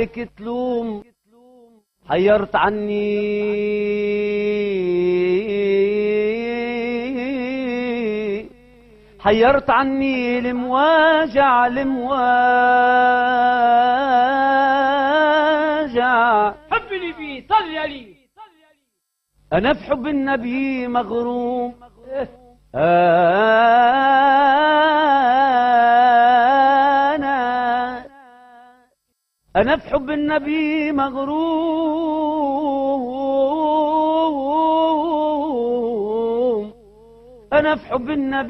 تلوم حيرت عني حيرت عني المواجع المواجع حبني فيه صل عليه أنا في حب النبي مغروم أنا أنا في حب النبي مغروم أنا في حب النبي